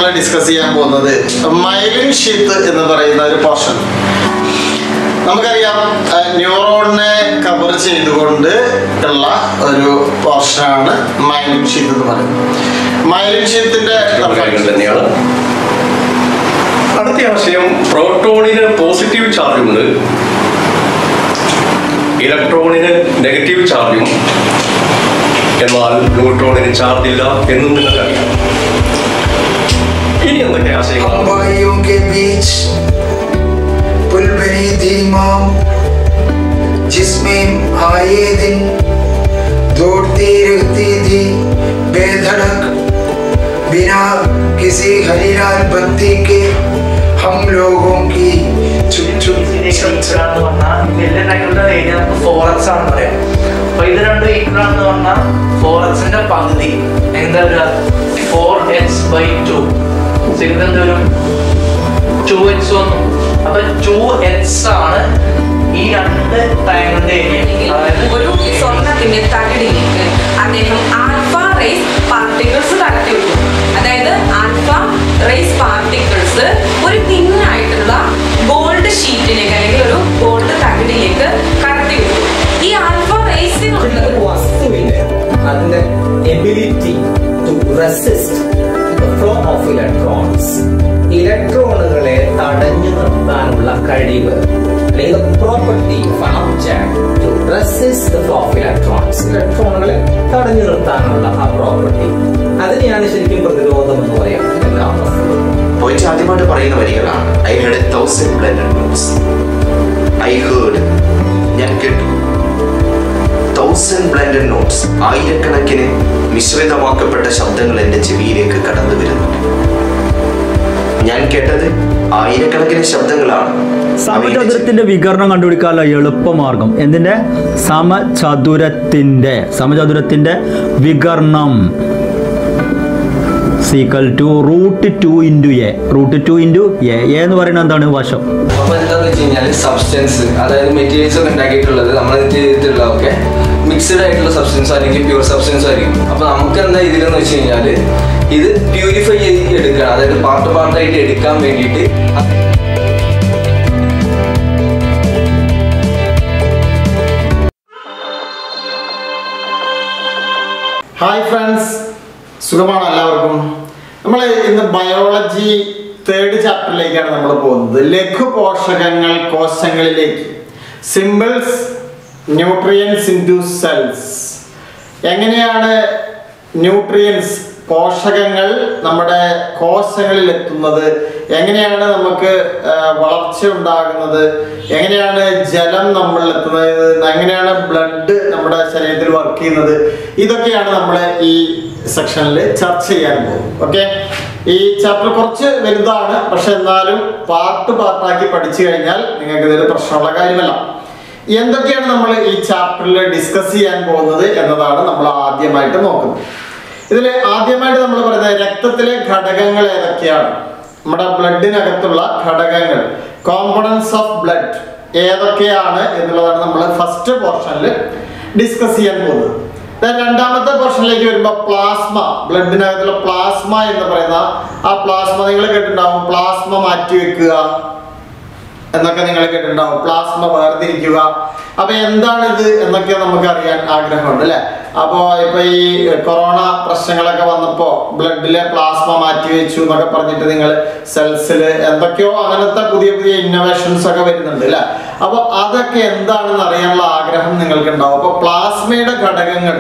പോർഷനിൽ ഡിസ്കസ് ചെയ്യാൻ പോകുന്നത് മൈലിൻ ഷീത്ത് എന്ന് പറയുന്ന ഒരു പോർഷൻ നമുക്കറിയാം ന്യൂറോണിനെ കവർ ചെയ്തുകൊണ്ട് ഉള്ള ഒരു പോർഷനാണ് മൈലിൻ ഷീത്ത് എന്ന് പറയുന്നത് മൈലിൻ ഷീത്തിന്റെ കാര്യങ്ങൾ തന്നെയാണ് അടുത്ത ആശയം പ്രോട്ടോണിന് പോസിറ്റീവ് ചാർജുണ്ട് ഇലക്ട്രോണിന് നെഗറ്റീവ് ചാർജും എന്നാൽ ന്യൂട്രോണിന് ചാർജ് ഇല്ല എന്നും നിങ്ങൾക്കറിയാം ഇനി എന്തൊക്കെ ആശയങ്ങളാണ് अंबाइयों के बीच पुल बनी थी माँ जिसमें आए दिन दौड़ती रहती थी बेधड़क बिना किसी हरीलाल बत्ती के हम लोगों की चुप चुप चुप चुप എന്ന് പറഞ്ഞാൽ വലിയ ടൈമിന്റെ ഏരിയ നമുക്ക് ഫോർ എക്സ് ആണെന്ന് പറയാം അപ്പൊ ഇത് രണ്ടും ഈക്വൽ ആണെന്ന് പറഞ്ഞാൽ ഫോർ എക്സിന്റെ പകുതി എന്താ വരിക ഫോർ എക്സ് ബൈ ടു ഇത് എന്ത് വരും ടു എക്സ് വന്നു അപ്പൊ ടു എക്സ് ആണ് ഈ രണ്ട് ടൈമിന്റെ ഏരിയ അതായത് ഒരു സ്വർണത്തിന്റെ തകിടിലേക്ക് അദ്ദേഹം ആൽഫ റേസ് പാർട്ടിക്കിൾസ് കടത്തിവിട്ടു അതായത് ആൽഫ റേസ് പാർട്ടിക്കിൾസ് ഒരു തിന്നായിട്ടുള്ള ഗോൾഡ് ഷീറ്റിലേക്ക് അല്ലെങ്കിൽ ഒരു ഗോൾഡ് തകിടിലേക്ക് കടത്തിവിട്ടു ഈ ആൽഫ റേസിനുള്ളത് ഒരു വസ്തുവിന് അതിന്റെ ability to resist flow of electrons ഇലക്ട്രോണുകളെ തടഞ്ഞു നിർത്താനുള്ള കഴിവ് അല്ലെങ്കിൽ property of an object to resist the flow of electrons ഇലക്ട്രോണുകളെ തടഞ്ഞു നിർത്താനുള്ള ആ പ്രോപ്പർട്ടി അതിനെയാണ് ശരിക്കും പ്രതിരോധം എന്ന് പറയാം എല്ലാ വസ്തുക്കളും പോയിട്ട് ആദ്യമായിട്ട് പറയുന്ന വരികളാണ് I heard a thousand blended notes I heard ഞാൻ കേട്ടു തൗസൻഡ് ബ്ലെൻഡഡ് നോട്ട്സ് ആയിരക്കണക്കിന് മിശ്രിതമാക്കപ്പെട്ട ശബ്ദങ്ങൾ എൻ്റെ ചെവിയിലേക്ക് കടന്നു വരുന്നുണ്ട് ഞാൻ കേട്ടത് ആയിരക്കണക്കിന് ശബ്ദങ്ങളാണ് അവയുടെ സമചതുരത്തിന്റെ വികരണം കണ്ടുപിടിക്കാനുള്ള എളുപ്പമാർഗം എന്തിന്റെ സമചതുരത്തിന്റെ സമചതുരത്തിന്റെ വികരണം is equal to root two into a root two into a a എന്ന് പറയുന്നത് എന്താണ് വശം അപ്പൊ എന്താന്ന് വെച്ച് കഴിഞ്ഞാൽ സബ്സ്റ്റൻസ് അതായത് മെറ്റീരിയൽസ് ഒക്കെ ഉണ്ടാക്കിയിട്ടുള്ളത് നമ്മൾ ചെയ്തിട്ടുള്ളതൊക്കെ മിക്സ്ഡ് ആയിട്ടുള്ള സബ്സ്റ്റൻസ് അല്ലെങ്കിൽ പ്യൂർ സബ്സ്റ്റൻസ് ആയിരിക്കും അപ്പൊ നമുക്ക് എന്താ ഇതിലെന്ന് വെച്ച് കഴിഞ്ഞാൽ ഇത് പ്യൂരിഫൈ ചെയ്ത് എടുക്കുക അതായത് പാർട്ട് പാർട്ടായിട്ട് എടുക്കാൻ വേണ്ടിയിട്ട് ഹായ് ഫ്രണ്ട്സ് സുഖമാണ് എല്ലാവർക്കും നമ്മൾ ഇന്ന് ബയോളജി തേർഡ് ചാപ്റ്ററിലേക്കാണ് നമ്മൾ പോകുന്നത് ലഘു പോഷകങ്ങൾ കോശങ്ങളിലേക്ക് simples nutrients into cells എങ്ങനെയാണ് ന്യൂട്രിയൻസ് പോഷകങ്ങൾ നമ്മുടെ കോശങ്ങളിൽ എത്തുന്നത് എങ്ങനെയാണ് നമുക്ക് ആ, വളർച്ച ഉണ്ടാകുന്നത് എങ്ങനെയാണ് ജലം നമ്മളിൽ എത്തുന്നത് എങ്ങനെയാണ് ബ്ലഡ് നമ്മുടെ ശരീരത്തിൽ വർക്ക് ചെയ്യുന്നത് ഇതൊക്കെയാണ് നമ്മൾ ഈ സെക്ഷനിൽ ചർച്ച ചെയ്യാൻ പോകും ഓക്കെ ഈ ചാപ്റ്റർ കുറച്ച് വലുതാണ് പക്ഷെ എന്നാലും പാർട്ട് പാർട്ടാക്കി പഠിച്ചു കഴിഞ്ഞാൽ നിങ്ങൾക്ക് ഇതൊരു പ്രശ്നമുള്ള കാര്യമല്ല എന്തൊക്കെയാണ് നമ്മൾ ഈ ചാപ്റ്ററിൽ ഡിസ്കസ് ചെയ്യാൻ പോകുന്നത് എന്നതാണ് നമ്മൾ ആദ്യമായിട്ട് നോക്കുന്നത് ഇതിൽ ആദ്യമായിട്ട് നമ്മൾ പറയുന്നത് രക്തത്തിലെ ഘടകങ്ങൾ ഏതൊക്കെയാണ് നമ്മുടെ ബ്ലഡിനകത്തുള്ള ഘടകങ്ങൾ കോമ്പണൻസ് ഓഫ് ബ്ലഡ് ഏതൊക്കെയാണ് എന്നുള്ളതാണ് നമ്മൾ ഫസ്റ്റ് പോർഷനിൽ ഡിസ്കസ് ചെയ്യാൻ പോകുന്നത് Then രണ്ടാമത്തെ പോർഷനിലേക്ക് വരുമ്പോൾ പ്ലാസ്മ ബ്ലഡിനകത്തുള്ള പ്ലാസ്മ എന്ന് പറയുന്ന ആ പ്ലാസ്മ നിങ്ങൾ കേട്ടിട്ടുണ്ടാവും പ്ലാസ്മ മാറ്റി വെക്കുക എന്നൊക്കെ നിങ്ങൾ കേട്ടിട്ടുണ്ടാവും പ്ലാസ്മ വേർതിരിക്കുക അപ്പൊ എന്താണിത് എന്നൊക്കെ നമുക്ക് അറിയാൻ ആഗ്രഹമുണ്ട് അല്ലെ അപ്പോ ഇപ്പൊ ഈ കൊറോണ പ്രശ്നങ്ങളൊക്കെ വന്നപ്പോ ബ്ലഡിലെ പ്ലാസ്മ മാറ്റി വെച്ചു എന്നൊക്കെ പറഞ്ഞിട്ട് നിങ്ങൾ സെൽസില് എന്തൊക്കെയോ അങ്ങനത്തെ പുതിയ പുതിയ ഇന്നോവേഷൻസ് ഒക്കെ വരുന്നുണ്ട് അല്ലെ അപ്പൊ അതൊക്കെ എന്താണെന്ന് അറിയാനുള്ള ആഗ്രഹം നിങ്ങൾക്ക് ഉണ്ടാവും അപ്പൊ പ്ലാസ്മയുടെ ഘടകങ്ങൾ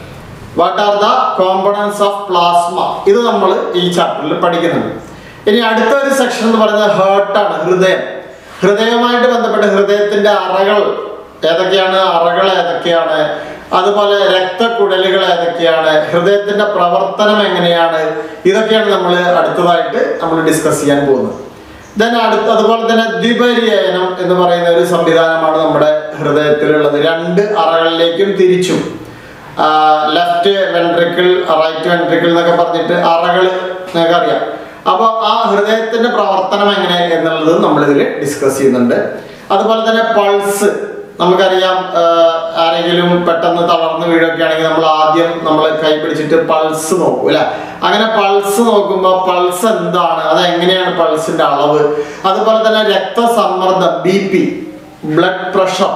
what are the components of plasma ഇത് നമ്മൾ ഈ ചാപ്റ്ററിൽ പഠിക്കുന്നുണ്ട് ഇനി അടുത്ത ഒരു സെക്ഷൻ എന്ന് പറയുന്നത് ഹേർട്ടാണ് ഹൃദയം ഹൃദയവുമായിട്ട് ബന്ധപ്പെട്ട് ഹൃദയത്തിന്റെ അറകൾ ഏതൊക്കെയാണ് അറകൾ ഏതൊക്കെയാണ് അതുപോലെ രക്തക്കുഴലുകൾ ഏതൊക്കെയാണ് ഹൃദയത്തിന്റെ പ്രവർത്തനം എങ്ങനെയാണ് ഇതൊക്കെയാണ് നമ്മൾ അടുത്തതായിട്ട് നമ്മൾ ഡിസ്കസ് ചെയ്യാൻ പോകുന്നത് ദെൻ അടുത്ത അതുപോലെ തന്നെ ദ്വിപര്യയനം എന്ന് പറയുന്ന ഒരു സംവിധാനമാണ് നമ്മുടെ ഹൃദയത്തിലുള്ളത് രണ്ട് അറകളിലേക്കും തിരിച്ചും ലെഫ്റ്റ് വെൻട്രിക്കിൾ റൈറ്റ് വെൻട്രിക്കിൾ എന്നൊക്കെ പറഞ്ഞിട്ട് അറകൾ നിങ്ങൾക്ക് അറിയാം അപ്പോൾ ആ ഹൃദയത്തിന്റെ പ്രവർത്തനം എങ്ങനെ എന്നുള്ളത് നമ്മളിതിൽ ഡിസ്കസ് ചെയ്യുന്നുണ്ട് അതുപോലെ തന്നെ പൾസ് നമുക്കറിയാം ആ, ആരെങ്കിലും പെട്ടെന്ന് തളർന്ന് വീഴൊക്കെ ആണെങ്കിൽ നമ്മൾ ആദ്യം നമ്മൾ കൈ പിടിച്ചിട്ട് പൾസ് നോക്കും അല്ലെ അങ്ങനെ പൾസ് നോക്കുമ്പോൾ പൾസ് എന്താണ് അത് എങ്ങനെയാണ് പൾസിന്റെ അളവ് അതുപോലെ തന്നെ രക്തസമ്മർദ്ദം ബി പി ബ്ലഡ് പ്രഷർ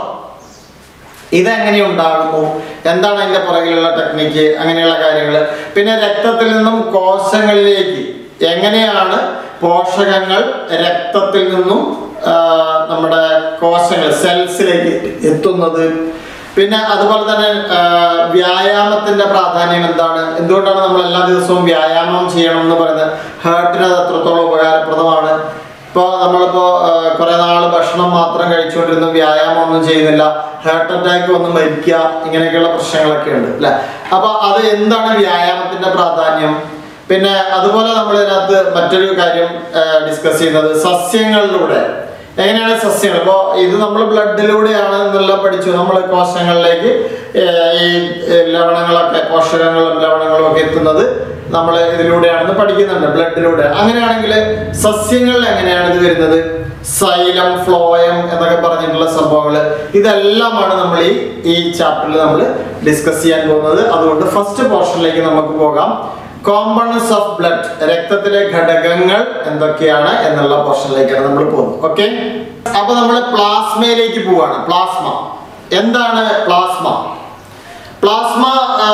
ഇതെങ്ങനെ ഉണ്ടാകുന്നു എന്താണ് അതിന്റെ പുറകിലുള്ള ടെക്നിക്ക് അങ്ങനെയുള്ള കാര്യങ്ങൾ പിന്നെ രക്തത്തിൽ നിന്നും കോശങ്ങളിലേക്ക് എങ്ങനെയാണ് പോഷകങ്ങൾ രക്തത്തിൽ നിന്നും ആ, നമ്മുടെ കോശങ്ങൾ സെൽസിലേക്ക് എത്തുന്നത് പിന്നെ അതുപോലെ തന്നെ ആ, വ്യായാമത്തിന്റെ പ്രാധാന്യം എന്താണ് എന്തുകൊണ്ടാണ് നമ്മൾ എല്ലാ ദിവസവും വ്യായാമം ചെയ്യണം എന്ന് പറയുന്നത് ഹാർട്ടിന് അത് എത്രത്തോളം ഉപകാരപ്രദമാണ് ഇപ്പോൾ നമ്മളിപ്പോൾ കുറെ നാൾ ഭക്ഷണം മാത്രം കഴിച്ചുകൊണ്ടിരുന്ന വ്യായാമം ഒന്നും ചെയ്യുന്നില്ല ഹാർട്ട് അറ്റാക്ക് വന്ന് മരിക്കുക ഇങ്ങനെയൊക്കെയുള്ള പ്രശ്നങ്ങളൊക്കെ ഉണ്ട് അല്ലെ അപ്പൊ അത് എന്താണ് വ്യായാമത്തിന്റെ പ്രാധാന്യം പിന്നെ അതുപോലെ നമ്മൾ ഇതിനകത്ത് മറ്റൊരു കാര്യം ഡിസ്കസ് ചെയ്യുന്നത് സസ്യങ്ങളിലൂടെ എങ്ങനെയാണ് സസ്യങ്ങൾ ഇപ്പോൾ ഇത് നമ്മൾ ബ്ലഡിലൂടെയാണ് എന്നെല്ലാം പഠിച്ചു നമ്മൾ കോശങ്ങളിലേക്ക് ഏർ, ഈ ഏർ, ലവണങ്ങളൊക്കെ പോഷകങ്ങളും ലവണങ്ങളും ഒക്കെ എത്തുന്നത് നമ്മൾ ഇതിലൂടെയാണെന്ന് പഠിക്കുന്നുണ്ട് ബ്ലഡിലൂടെ അങ്ങനെയാണെങ്കിൽ സസ്യങ്ങളിൽ എങ്ങനെയാണ് ഇത് വരുന്നത് സൈലം ഫ്ലോയം എന്നൊക്കെ പറഞ്ഞിട്ടുള്ള സംഭവങ്ങൾ ഇതെല്ലാമാണ് നമ്മൾ ഈ ഈ ചാപ്റ്ററിൽ നമ്മൾ ഡിസ്കസ് ചെയ്യാൻ പോകുന്നത് അതുകൊണ്ട് ഫസ്റ്റ് പോർഷനിലേക്ക് നമുക്ക് പോകാം കോമ്പണൻസ് ഓഫ് ബ്ലഡ് രക്തത്തിലെ ഘടകങ്ങൾ എന്തൊക്കെയാണ് എന്നുള്ള പോർഷനിലേക്കാണ് നമ്മൾ പോകുന്നത് ഓക്കെ അപ്പൊ നമ്മൾ പ്ലാസ്മയിലേക്ക് പോവാണ് പ്ലാസ്മ എന്താണ് പ്ലാസ്മ പ്ലാസ്മ ആ,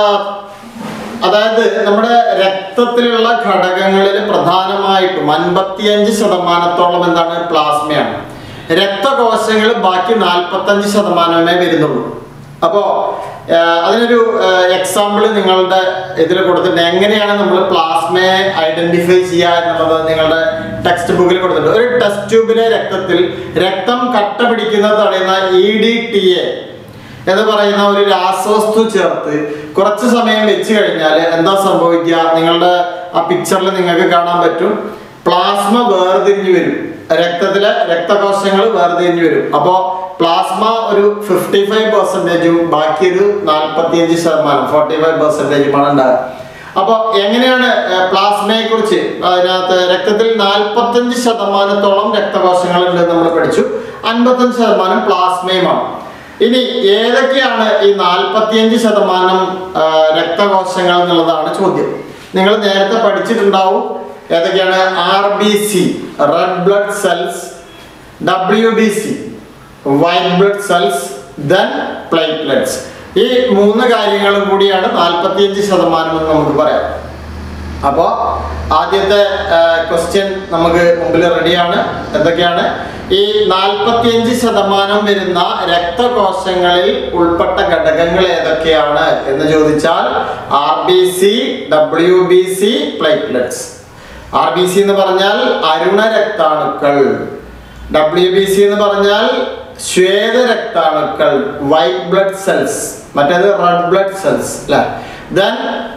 അതായത് നമ്മുടെ രക്തത്തിലുള്ള ഘടകങ്ങളിൽ പ്രധാനമായിട്ടും അൻപത്തിയഞ്ച് ശതമാനത്തോളം എന്താണ് പ്ലാസ്മയാണ് രക്തകോശങ്ങൾ ബാക്കി നാൽപ്പത്തഞ്ച് ശതമാനമേ വരുന്നുള്ളൂ അപ്പോ ആ, അതിനൊരു എക്സാമ്പിൾ നിങ്ങളുടെ ഇതിൽ കൊടുത്തിട്ടുണ്ട് എങ്ങനെയാണ് നമ്മൾ പ്ലാസ്മയെ ഐഡന്റിഫൈ ചെയ്യുക എന്നുള്ളത് നിങ്ങളുടെ ടെക്സ്റ്റ് ബുക്കിൽ കൊടുത്തിട്ടുണ്ട് ഒരു ടെസ്റ്റ് ട്യൂബിലെ രക്തത്തിൽ രക്തം കട്ട പിടിക്കുന്നത് തടയുന്ന ഇ ഡി ടി എ എന്ന് പറയുന്ന ഒരു രാസവസ്തു ചേർത്ത് കുറച്ച് സമയം വെച്ച് കഴിഞ്ഞാൽ എന്താ സംഭവിക്കുക നിങ്ങളുടെ ആ പിക്ചറിൽ നിങ്ങൾക്ക് കാണാൻ പറ്റും പ്ലാസ്മ വേർതിരിഞ്ഞു വരും രക്തത്തിലെ രക്തകോശങ്ങൾ വേർതിരിഞ്ഞു വരും അപ്പോൾ പ്ലാസ്മ ഒരു ഫിഫ്റ്റി ഫൈവ് പെർസെൻറ്റേജും ബാക്കി ഒരു നാൽപ്പത്തിയഞ്ച് ശതമാനം ഫോർട്ടി ഫൈവ് പെർസെൻറ്റേജുമാണ് ഉണ്ടാകുക അപ്പോൾ എങ്ങനെയാണ് പ്ലാസ്മയെ കുറിച്ച് അതിനകത്ത് രക്തത്തിൽ നാൽപ്പത്തഞ്ച് ശതമാനത്തോളം രക്തകോശങ്ങളുണ്ട് നമ്മൾ പഠിച്ചു അൻപത്തഞ്ച് ശതമാനം പ്ലാസ്മയുമാണ് ഇനി ഏതൊക്കെയാണ് ഈ നാൽപ്പത്തിയഞ്ച് ശതമാനം ആ, രക്തകോശങ്ങൾ എന്നുള്ളതാണ് ചോദ്യം നിങ്ങൾ നേരത്തെ പഠിച്ചിട്ടുണ്ടാവും ഏതൊക്കെയാണ് R B C red blood cells W B C white blood cells then platelets ഈ മൂന്ന് കാര്യങ്ങളും കൂടിയാണ് നാൽപ്പത്തിയഞ്ച് ശതമാനം എന്ന് നമുക്ക് പറയാം അപ്പോൾ ആദ്യത്തെ ക്വസ്റ്റ്യൻ നമുക്ക് മുമ്പിൽ റെഡിയാണ് എന്തൊക്കെയാണ് ഈ നാൽപ്പത്തിയഞ്ച് ശതമാനം വരുന്ന രക്തകോശങ്ങളിൽ ഉൾപ്പെട്ട ഘടകങ്ങൾ ഏതൊക്കെയാണ് എന്ന് ചോദിച്ചാൽ R B C W B C platelets R B C എന്ന് പറഞ്ഞാൽ അരുണ രക്താണുക്കൾ ഡബ്ല്യു ബി സി എന്ന് പറഞ്ഞാൽ ശ്വേത രക്താണുക്കൾ വൈറ്റ് ബ്ലഡ് സെൽസ് മറ്റേത് റെഡ് ബ്ലഡ് സെൽസ് അല്ലെ ദെൻ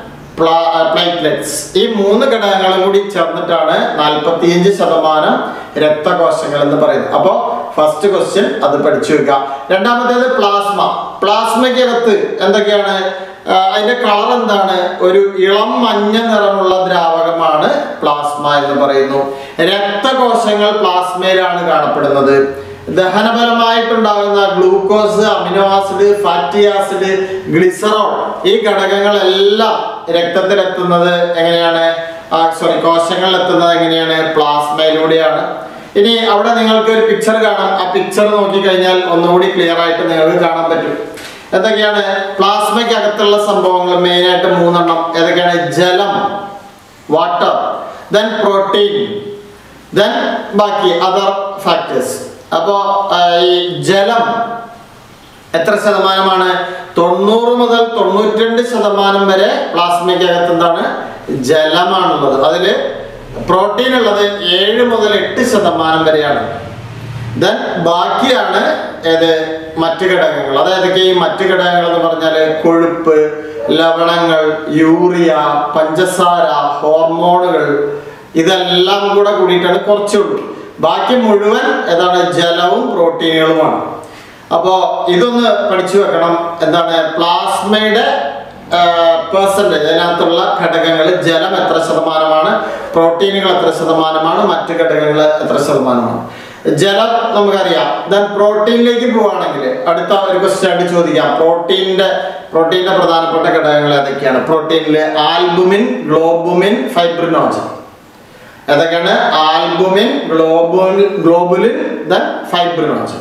പ്ലേറ്റ്ലെറ്റ്സ് ഈ മൂന്ന് ഘടകങ്ങളും കൂടി ചേർന്നിട്ടാണ് നാൽപ്പത്തിയഞ്ച് ശതമാനം രക്തകോശങ്ങൾ എന്ന് പറയുന്നത് അപ്പോൾ ഫസ്റ്റ് ക്വസ്റ്റ്യൻ അത് പഠിച്ചു വെക്കുക രണ്ടാമത്തേത് പ്ലാസ്മ പ്ലാസ്മയ്ക്കകത്ത് എന്തൊക്കെയാണ് ആ, അതിന്റെ കളർ എന്താണ് ഒരു ഇളം മഞ്ഞ നിറമുള്ള ദ്രാവകമാണ് പ്ലാസ്മ എന്ന് പറയുന്നു രക്തകോശങ്ങൾ പ്ലാസ്മയിലാണ് കാണപ്പെടുന്നത് ദഹനപരമായിട്ടുണ്ടാകുന്ന glucose amino acid fatty acid glycerol ഈ ഘടകങ്ങളെല്ലാം രക്തത്തിലെത്തുന്നത് എങ്ങനെയാണ് സോറി കോശങ്ങളിൽ എത്തുന്നത് എങ്ങനെയാണ് പ്ലാസ്മയിലൂടെയാണ് ഇനി അവിടെ നിങ്ങൾക്ക് ഒരു പിക്ചർ കാണാം ആ പിക്ചർ നോക്കിക്കഴിഞ്ഞാൽ ഒന്നുകൂടി ക്ലിയർ ആയിട്ട് നിങ്ങൾക്ക് കാണാൻ പറ്റും എന്തൊക്കെയാണ് പ്ലാസ്മയ്ക്ക് അകത്തുള്ള സംഭവങ്ങൾ മെയിൻ ആയിട്ട് മൂന്നെണ്ണം ഏതൊക്കെയാണ് ജലം വാട്ടർ ദെൻ പ്രോട്ടീൻ ദെൻ ബാക്കി അതർ ഫാക്ടേഴ്സ് അപ്പോൾ ഈ ജലം എത്ര ശതമാനമാണ് തൊണ്ണൂറ് മുതൽ തൊണ്ണൂറ്റിരണ്ട് ശതമാനം വരെ പ്ലാസ്മയ്ക്കകത്ത് എന്താണ് ജലമാണുള്ളത് അതിൽ പ്രോട്ടീൻ ഉള്ളത് ഏഴ് മുതൽ എട്ട് ശതമാനം വരെയാണ് ദെൻ ബാക്കിയാണ് ഏത് മറ്റ് ഘടകങ്ങൾ അതായത് ഈ മറ്റ് ഘടകങ്ങൾ എന്ന് പറഞ്ഞാൽ കൊഴുപ്പ് ലവണങ്ങൾ യൂറിയ പഞ്ചസാര ഹോർമോണുകൾ ഇതെല്ലാം കൂടെ കൂടിയിട്ടാണ് കുറച്ചുള്ളൂ ബാക്കി മുഴുവൻ ഏതാണ് ജലവും പ്രോട്ടീനുകളുമാണ് അപ്പോൾ ഇതൊന്ന് പഠിച്ചു വെക്കണം എന്താണ് പ്ലാസ്മയുടെ പേഴ്സൻറ്റേജ് അതിനകത്തുള്ള ഘടകങ്ങൾ ജലം എത്ര ശതമാനമാണ് പ്രോട്ടീനുകൾ എത്ര ശതമാനമാണ് മറ്റ് ഘടകങ്ങൾ എത്ര ശതമാനമാണ് ജലം നമുക്കറിയാം ദെൻ പ്രോട്ടീനിലേക്ക് പോവുകയാണെങ്കിൽ അടുത്ത ഒരു ക്വസ്റ്റ്യൻ ആയിട്ട് ചോദിക്കാം പ്രോട്ടീനിന്റെ പ്രോട്ടീനിന്റെ പ്രധാനപ്പെട്ട ഘടകങ്ങൾ ഏതൊക്കെയാണ് പ്രോട്ടീനിൽ ആൽബുമിൻ ഗ്ലോബുമിൻ ഫൈബ്രിനോജൻ ഏതൊക്കെയാണ് albumin globumin globulin then fibrinogen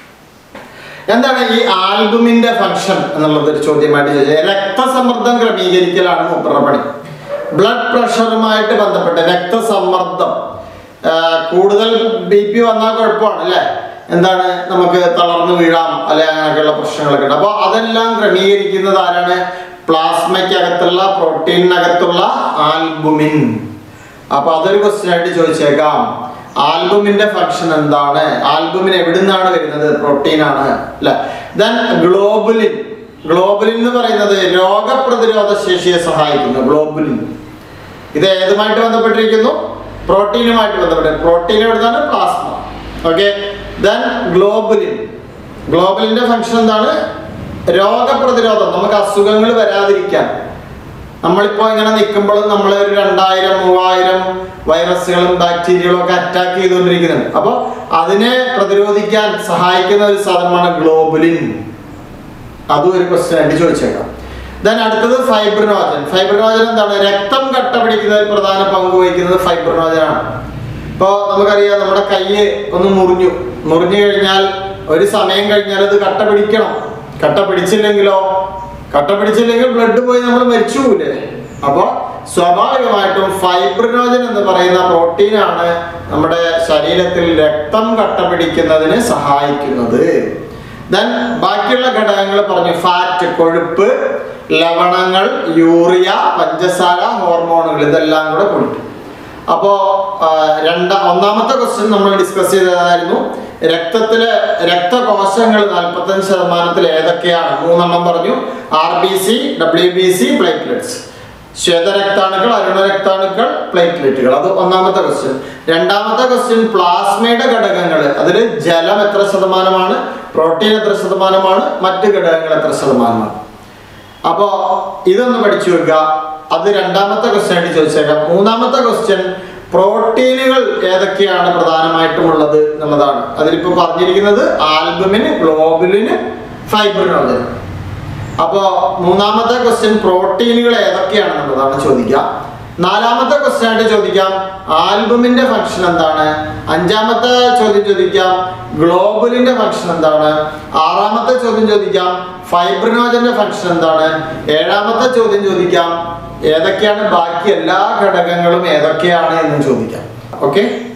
എന്താണ് ഈ ആൽബുമിന്റെ ഫംഗ്ഷൻ എന്നുള്ളത് ഒരു ചോദ്യമായിട്ട് ചോദിച്ചത് രക്തസമ്മർദ്ദം ക്രമീകരിക്കലാണ് മൂപ്പറുടെ പണി ബ്ലഡ് പ്രഷറുമായിട്ട് ബന്ധപ്പെട്ട് രക്തസമ്മർദ്ദം ആ, കൂടുതൽ ബി പി വന്നാൽ കുഴപ്പമാണ് അല്ലേ എന്താണ് നമുക്ക് തളർന്നു വീഴാം അല്ലെ അങ്ങനെയൊക്കെയുള്ള പ്രശ്നങ്ങളൊക്കെ ഉണ്ട് അപ്പോൾ അതെല്ലാം ക്രമീകരിക്കുന്നത് ആരാണ് പ്ലാസ്മയ്ക്കകത്തുള്ള പ്രോട്ടീനകത്തുള്ള ആൽബുമിൻ അപ്പൊ അതൊരു ക്വസ്റ്റ്യൻ ആയിട്ട് ചോദിച്ചേക്കാം ആൽബുമിന്റെ ഫംഗ്ഷൻ എന്താണ് ആൽബുമിൻ എവിടുന്നാണ് വരുന്നത് പ്രോട്ടീൻ ആണ് അല്ലെ ദെൻ ഗ്ലോബുലിൻ ഗ്ലോബുലിൻ എന്ന് പറയുന്നത് രോഗപ്രതിരോധ ശേഷിയെ സഹായിക്കുന്നു ഗ്ലോബുലിൻ ഇത് ഏതുമായിട്ട് ബന്ധപ്പെട്ടിരിക്കുന്നു പ്രോട്ടീനുമായിട്ട് ബന്ധപ്പെട്ട് പ്രോട്ടീൻ എവിടുന്നാണ് പ്ലാസ്മ ഓക്കെ ദെൻ ഗ്ലോബുലിൻ ഗ്ലോബലിന്റെ ഫംഗ്ഷൻ എന്താണ് രോഗപ്രതിരോധം നമുക്ക് അസുഖങ്ങൾ വരാതിരിക്കാൻ നമ്മളിപ്പോ ഇങ്ങനെ നിൽക്കുമ്പോഴും നമ്മൾ ഒരു രണ്ടായിരം മൂവായിരം വൈറസുകളും ബാക്ടീരിയകളും ഒക്കെ അറ്റാക്ക് ചെയ്തുകൊണ്ടിരിക്കുന്നുണ്ട് അപ്പോൾ അതിനെ പ്രതിരോധിക്കാൻ സഹായിക്കുന്ന ഒരു സാധനമാണ് ഗ്ലോബുലിൻ അതും ഒരു ക്വസ്റ്റ്യൻ ആയിട്ട് ചോദിച്ചേക്കാം ദെൻ അടുത്തത് ഫൈബ്രിനോജൻ ഫൈബ്രിനോജൻ എന്താണ് രക്തം കട്ട പിടിക്കുന്നതിൽ പ്രധാന പങ്ക് വഹിക്കുന്നത് ഫൈബ്രിനോജനാണ് ഇപ്പോൾ നമുക്കറിയാം നമ്മുടെ കൈ ഒന്ന് മുറിഞ്ഞു മുറിഞ്ഞു കഴിഞ്ഞാൽ ഒരു സമയം കഴിഞ്ഞാൽ അത് കട്ട പിടിക്കണം കട്ട പിടിച്ചില്ലെങ്കിലോ കട്ട പിടിച്ചില്ലെങ്കിൽ ബ്ലഡ് പോയി നമ്മൾ മരിച്ചു പോവില്ലേ അപ്പോൾ സ്വാഭാവികമായിട്ടും ഫൈബ്രിനോജൻ എന്ന് പറയുന്ന പ്രോട്ടീനാണ് നമ്മുടെ ശരീരത്തിൽ രക്തം കട്ട പിടിക്കുന്നതിന് സഹായിക്കുന്നത് ദെൻ ബാക്കിയുള്ള ഘടകങ്ങൾ പറഞ്ഞു ഫാറ്റ് കൊഴുപ്പ് ലവണങ്ങൾ യൂറിയ പഞ്ചസാര ഹോർമോണുകൾ ഇതെല്ലാം കൂടെ കൊണ്ടു അപ്പോ ആ, രണ്ട ഒന്നാമത്തെ ക്വസ്റ്റ്യൻ നമ്മൾ ഡിസ്കസ് ചെയ്തതായിരുന്നു രക്തത്തിലെ രക്തകോശങ്ങൾ നാൽപ്പത്തഞ്ച് ശതമാനത്തിൽ ഏതൊക്കെയാണ് മൂന്നെണ്ണം പറഞ്ഞു R B C W B C platelets ശ്വേതരക്താണുക്കൾ അരുണരക്താണുക്കൾ പ്ലേറ്റ്ലെറ്റുകൾ അത് ഒന്നാമത്തെ ക്വസ്റ്റ്യൻ രണ്ടാമത്തെ ക്വസ്റ്റ്യൻ പ്ലാസ്മയുടെ ഘടകങ്ങൾ അതിൽ ജലം എത്ര ശതമാനമാണ് പ്രോട്ടീൻ എത്ര ശതമാനമാണ് മറ്റ് ഘടകങ്ങൾ എത്ര ശതമാനമാണ് അപ്പോ ഇതൊന്ന് പഠിച്ചു വെക്കുക അത് രണ്ടാമത്തെ ക്വസ്റ്റ്യൻ ആയിട്ട് ചോദിച്ചേക്കാം മൂന്നാമത്തെ ക്വസ്റ്റ്യൻ പ്രോട്ടീനുകൾ ഏതൊക്കെയാണ് പ്രധാനമായിട്ടും ഉള്ളത് എന്നുള്ളതാണ് അതിലിപ്പോ പറഞ്ഞിരിക്കുന്നത് ആൽബുമിന് ഗ്ലോബുലിന് ഫൈബ്രിനോജൻ അപ്പോ മൂന്നാമത്തെ ക്വസ്റ്റ്യൻ പ്രോട്ടീനുകൾ ഏതൊക്കെയാണെന്നുള്ളതാണ് ചോദിക്കുക നാലാമത്തെ ക്വസ്റ്റ്യൻ ആയിട്ട് ചോദിക്കാം ആൽബുമിന്റെ ഫംഗ്ഷൻ എന്താണ് അഞ്ചാമത്തെ ചോദ്യം ചോദിക്കാം ഗ്ലോബുലിന്റെ ഫംഗ്ഷൻ എന്താണ് ആറാമത്തെ ചോദ്യം ചോദിക്കാം ഫൈബ്രിനോജന്റെ ഫംഗ്ഷൻ എന്താണ് ഏഴാമത്തെ ചോദ്യം ചോദിക്കാം ഏതൊക്കെയാണ് ബാക്കി എല്ലാ ഘടകങ്ങളും ഏതൊക്കെയാണ് എന്ന് ചോദിക്കാം ഓക്കെ